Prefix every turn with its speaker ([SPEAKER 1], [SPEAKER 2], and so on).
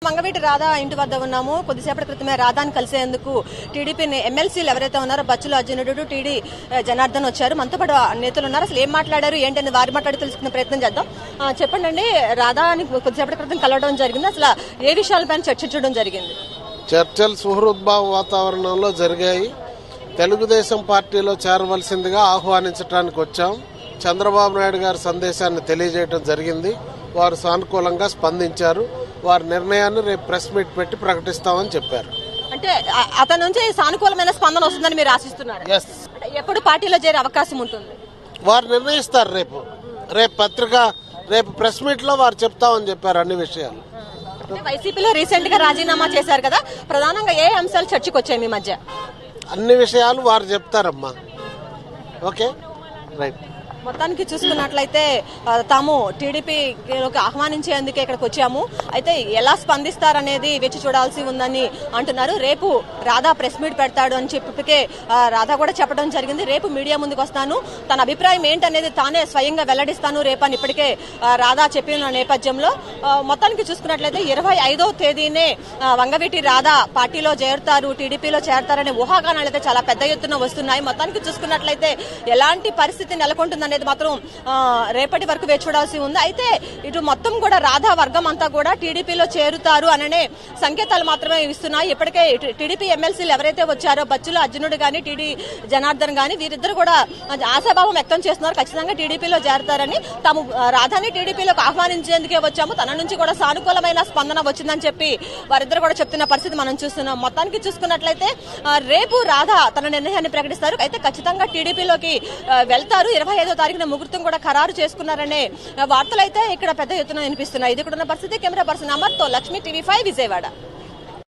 [SPEAKER 1] మంగవీటి రాధా ఇంటి వద్ద ఉన్నాము కొద్దిసేపటి క్రితమే రాధాని కలిసేందుకు టీడీపీ ఎమ్మెల్సీలు ఎవరైతే ఉన్నారో బచ్చుల అర్జునుడు టీడీ జనార్దన్ వచ్చారు మనతో పాటు నేతలు ఉన్నారు అసలు ఏం మాట్లాడారు ఏంటని వారి మాట్లాడి తెలుసుకునే ప్రయత్నం చేద్దాం ఆ, చెప్పండి అండి రాధాని కొద్దిసేపటి క్రితం కలవడం జరిగింది అసలు ఏ విషయాలపైన చర్చించడం జరిగింది
[SPEAKER 2] చర్చలు సుహృద్భావ వాతావరణంలో జరిగాయి తెలుగుదేశం పార్టీలో చేరవలసిందిగా ఆహ్వానించడానికి వచ్చాం చంద్రబాబు నాయుడు గారి సందేశాన్ని తెలియజేయడం జరిగింది వారు సానుకూలంగా స్పందించారు వారి నిర్ణయాన్ని రేపు ప్రెస్ మీట్ పెట్టి ప్రకటిస్తామని చెప్పారు
[SPEAKER 1] అంటే ఆ- అతని నుంచి సానుకూలమైన స్పందన వస్తుందని మీరు ఆశిస్తున్నారు
[SPEAKER 2] ఎస్
[SPEAKER 1] అంటే ఎప్పుడు పార్టీలో చేరే అవకాశం ఉంటుంది
[SPEAKER 2] వారు నిర్ణయిస్తారు రేపు రేపు పత్రిక రేపు ప్రెస్ మీట్ లో వారు చెప్తామని చెప్పారు అన్ని విషయాలు
[SPEAKER 1] అంటే వైసీపీలో రీసెంట్ గా రాజీనామా చేశారు కదా ప్రధానంగా ఏ అంశాలు చర్చకు వచ్చాయి మీ మధ్య
[SPEAKER 2] అన్ని విషయాలు వారు చెప్తారమ్మా ఓకే రైట్
[SPEAKER 1] మొత్తానికి చూసుకున్నట్లయితే ఆ, తాము టీడీపీలోకి ఆహ్వానించేందుకే ఇక్కడికి వచ్చాము అయితే ఎలా స్పందిస్తారనేది వేచి చూడాల్సి ఉందని అంటున్నారు రేపు రాధా ప్రెస్ మీట్ పెడతాడు అని చెప్పికే ఆ, రాధా కూడా చెప్పడం జరిగింది రేపు మీడియా ముందుకు వస్తాను తన అభిప్రాయం ఏంటనేది తానే స్వయంగా వెల్లడిస్తాను రేపు అని ఇప్పటికే ఆ, రాధా చెప్పిన నేపథ్యంలో ఆ, మొత్తానికి చూసుకున్నట్లయితే ఇరవై ఐదో తేదీనే ఆ, వంగవీటి రాధా పార్టీలో చేరుతారు టీడీపీలో చేరతారనే ఊహాగానాలు అయితే చాలా పెద్ద ఎత్తున వస్తున్నాయి మొత్తానికి చూసుకున్నట్లయితే ఎలాంటి పరిస్థితి నెలకొంటుందనేది మాత్రం ఆ, రేపటి వరకు వేచి చూడాల్సి ఉంది అయితే ఇటు మొత్తం కూడా రాధా వర్గం అంతా కూడా టీడీపీలో చేరుతారు అననే సంకేతాలు మాత్రమే ఇస్తున్నాయి ఇప్పటికే ఇటు టీడీపీ ఎమ్మెల్సీలు ఎవరైతే వచ్చారో బచ్చుల అర్జునుడు గాని టీడీ జనార్దన్ గాని వీరిద్దరు కూడా ఆశాభావం వ్యక్తం చేస్తున్నారు ఖచ్చితంగా టీడీపీలో చేరతారని తాము ఆ, రాధాని టీడీపీలోకి ఆహ్వానించేందుకే వచ్చాము తన నుంచి కూడా సానుకూలమైన స్పందన వచ్చిందని చెప్పి వారిద్దరు కూడా చెప్తున్న పరిస్థితి మనం చూస్తున్నాం మొత్తానికి చూసుకున్నట్లయితే ఆ, రేపు రాధా తన నిర్ణయాన్ని ప్రకటిస్తారు అయితే ఖచ్చితంగా టీడీపీలోకి ఆ, వెళ్తారు ఇరవై ఐదో తారీఖున ముహూర్తం కూడా ఖరారు చేసుకున్నారనే ఆ, వార్తలు అయితే ఇక్కడ పెద్ద ఎత్తున వినిపిస్తున్నాయి ఇది కూడా ఉన్న పరిస్థితి కెమెరా పర్సన్ అమర్తో లక్ష్మి టీవీ ఫైవ్ విజయవాడ